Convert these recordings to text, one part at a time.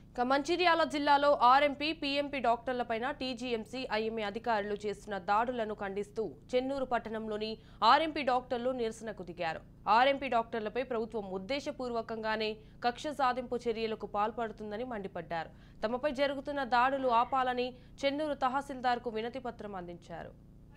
ఇక మంచిర్యాల జిల్లాలో RMP PMP డాక్టర్లపైన టీజీఎంసీ ఐఎంఏ అధికారులు చేస్తున్న దాడులను ఖండిస్తూ చెన్నూరు పట్టణంలోని ఆర్ఎంపీ డాక్టర్లు నిరసనకు దిగారు ఆర్ఎంపీ డాక్టర్లపై ప్రభుత్వం ఉద్దేశపూర్వకంగానే కక్ష సాధింపు చర్యలకు పాల్పడుతుందని మండిపడ్డారు తమపై జరుగుతున్న దాడులు ఆపాలని చెన్నూరు తహసీల్దార్కు వినతి పత్రం అందించారు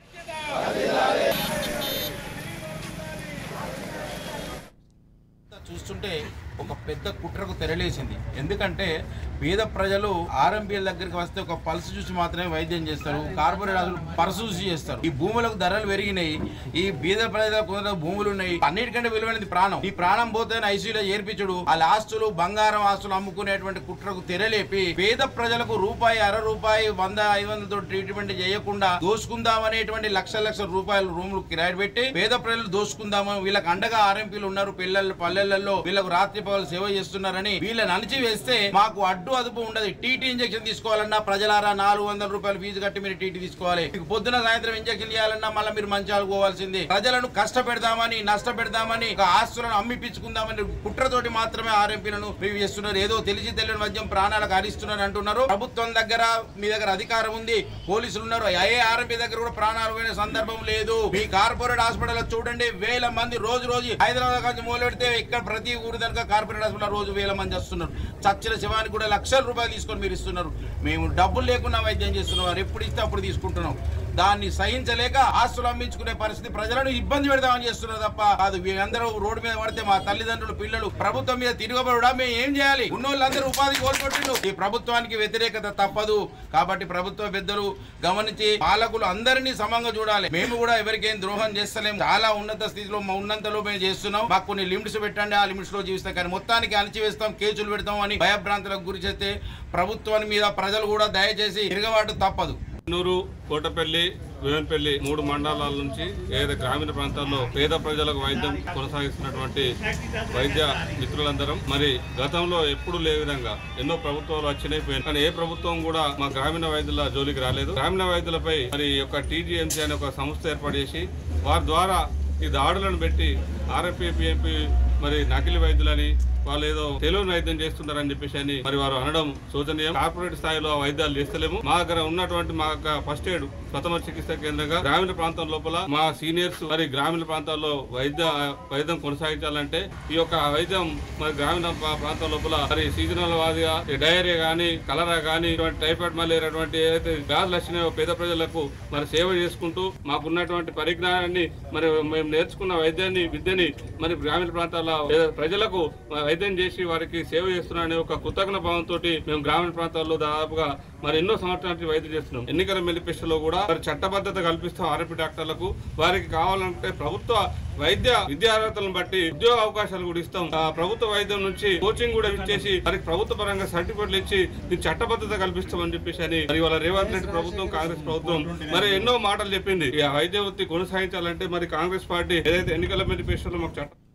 చూస్తుంటే ఒక పెద్ద కుట్రకు తెరలేసింది ఎందుకంటే పేద ప్రజలు ఆర్ఎంపీఎల్ దగ్గరికి వస్తే ఒక పల్స్ చూసి మాత్రమే వైద్యం చేస్తారు కార్పొరేట్ హాస్పిటల్ పర్సు చూసి చేస్తారు ఈ భూములకు ధరలు పెరిగినాయి ఈ బీద ప్రజలకు కొంత భూములు ఉన్నాయి అన్నిటికంటే విలువైనది ప్రాణం ఈ ప్రాణం పోతే ఐసీయూలో చేర్పించుడు వాళ్ళ ఆస్తులు బంగారం ఆస్తులు అమ్ముకునేటువంటి కుట్రకు తెరలేపి పేద ప్రజలకు రూపాయి అర రూపాయి వంద ఐదు వందలతో ట్రీట్మెంట్ చేయకుండా దోసుకుందామనేటువంటి లక్షల లక్షల రూపాయలు రూములు కిరాయి పెట్టి పేద ప్రజలు దోసుకుందామని వీళ్ళకి అండగా ఆర్ఎంపీలు ఉన్నారు పిల్లలు పల్లెలలో వీళ్ళకు రాత్రి పగలు సేవ చేస్తున్నారని వీళ్ళని అణిచి వేస్తే మాకు అడ్డు అదుపు ఉండదు టీటీ ఇంజెక్షన్ తీసుకోవాలన్నా ప్రజలారా నాలుగు వందల రూపాయలు ఫీజు కట్టి మీరు టీటీ తీసుకోవాలి మీకు పొద్దున సాయంత్రం ఇంజెక్షన్ చేయాలన్నా మళ్ళీ మీరు మంచాలు పోవాల్సింది ప్రజలను కష్టపెడదామని నష్టపెడదామని ఒక ఆస్తులను అమ్మిపించుకుందామని కుట్రతోటి మాత్రమే ఆర్ఎంపీలను రివ్యూ చేస్తున్నారు ఏదో తెలిసి తెలియని మద్యం ప్రాణాలకు హరిస్తున్నారు అంటున్నారు ప్రభుత్వం దగ్గర మీ దగ్గర అధికారం ఉంది పోలీసులు ఉన్నారు ఏ ఆర్ఎంపీ దగ్గర కూడా ప్రాణాలు పోయిన సందర్భం లేదు మీ కార్పొరేట్ హాస్పిటల్ చూడండి వేల మంది రోజు రోజు హైదరాబాద్ నుంచి మొదలు పెడితే ఇక్కడ ప్రతి ఊరి దగ్గర కార్పొరేట్ హాస్పిటల్ రోజు వేల మంది వస్తున్నారు చచ్చిన శవానికి కూడా లక్షల రూపాయలు తీసుకొని మీరు ఇస్తున్నారు మేము డబ్బులు లేకుండా వైద్యం చేస్తున్నాం వారు ఎప్పుడు ఇస్తే అప్పుడు తీసుకుంటున్నాం దాన్ని సహించలేక ఆస్తులు అమ్మించుకునే పరిస్థితి ప్రజలను ఇబ్బంది పెడదామని చేస్తున్నారు తప్ప కాదు వీళ్ళందరూ రోడ్డు మీద పడితే మా తల్లిదండ్రులు పిల్లలు ప్రభుత్వం మీద తిరగబడుడా మేము ఏం చేయాలి ఉన్న వాళ్ళందరూ ఉపాధి కోల్పోతుండ్రు ఈ ప్రభుత్వానికి వ్యతిరేకత తప్పదు కాబట్టి ప్రభుత్వ పెద్దలు గమనించి పాలకులు అందరినీ సమంగా చూడాలి మేము కూడా ఎవరికేం ద్రోహం చేస్తలేం చాలా ఉన్నత స్థితిలో మా ఉన్నంతలో మేము చేస్తున్నాం మాకు కొన్ని లిమిట్స్ పెట్టండి ఆ లిమిట్స్ లో జీవిస్తాం కానీ మొత్తానికి అణిచివేస్తాం కేసులు పెడతాం అని భయభ్రాంతులకు గురి చేస్తే ప్రభుత్వాన్ని మీద ప్రజలు కూడా దయచేసి తిరగబాటు తప్పదు చెన్నూరు కోటపల్లి వేవన్పల్లి మూడు మండలాల నుంచి ఏదైతే గ్రామీణ ప్రాంతాల్లో పేద ప్రజలకు వైద్యం కొనసాగిస్తున్నటువంటి వైద్య మిత్రులందరం మరి గతంలో ఎప్పుడు లే విధంగా ఎన్నో ప్రభుత్వాలు వచ్చినాయి పోయినాయి. కానీ ఏ ప్రభుత్వం కూడా మా గ్రామీణ వైద్యుల జోలికి రాలేదు గ్రామీణ వైద్యులపై మరి ఒక టీజీఎంసీ అనే ఒక సంస్థ ఏర్పాటు చేసి వారి ద్వారా ఈ దాడులను పెట్టి ఆర్ఎంపీ పిఎంపీ మరి నకిలీ వైద్యులని వాళ్ళు ఏదో తెలియని వైద్యం చేస్తున్నారని చెప్పేసి అని మరి వారు అనడం శోచనీయం కార్పొరేట్ స్థాయిలో ఆ వైద్యాలు చేస్తలేము మా దగ్గర ఉన్నటువంటి మా యొక్క ఫస్ట్ ఎయిడ్ ప్రథమ చికిత్స కేంద్రంగా గ్రామీణ ప్రాంతం లోపల మా సీనియర్స్ మరి గ్రామీణ ప్రాంతాల్లో వైద్య వైద్యం కొనసాగించాలంటే ఈ యొక్క వైద్యం మరి గ్రామీణ ప్రా- ప్రాంతం లోపల మరి సీజనల్ వాదిగా ఈ డయేరియా గానీ కలరా గానీ ఇటువంటి టైఫాయిడ్ మలేరియా అటువంటి ఏదైతే వ్యాధులు వచ్చినాయో పేద ప్రజలకు మరి సేవ చేసుకుంటూ మాకున్నటువంటి పరిజ్ఞానాన్ని మరి మేము నేర్చుకున్న వైద్యాన్ని విద్యని మరి గ్రామీణ ప్రాంతాల పేద ప్రజలకు వైద్యం చేసి వారికి సేవ చేస్తున్నారనే ఒక కృతజ్ఞ భావంతో మేము గ్రామీణ ప్రాంతాల్లో దాదాపుగా మరి ఎన్నో సంవత్సరాల నుంచి వైద్యం చేస్తున్నాం ఎన్నికల మేనిఫెస్టోలో కూడా మరి చట్టబద్ధత కల్పిస్తాం ఆర్ఎంపీ డాక్టర్లకు వారికి కావాలంటే ప్రభుత్వ వైద్య విద్యా అర్హతలను బట్టి ఉద్యోగ అవకాశాలు కూడా ఇస్తాం ఆ ప్రభుత్వ వైద్యం నుంచి కోచింగ్ కూడా ఇచ్చేసి వారికి ప్రభుత్వ పరంగా సర్టిఫికెట్లు ఇచ్చి దీనికి చట్టబద్ధత కల్పిస్తామని చెప్పేసి అని మరి వాళ్ళ రేవంత్ రెడ్డి ప్రభుత్వం కాంగ్రెస్ ప్రభుత్వం మరి ఎన్నో మాటలు చెప్పింది ఈ వైద్య వృత్తి కొనసాగించాలంటే మరి కాంగ్రెస్ పార్టీ ఏదైతే ఎన్నికల మేనిఫెస్టోలో మాకు చట్టం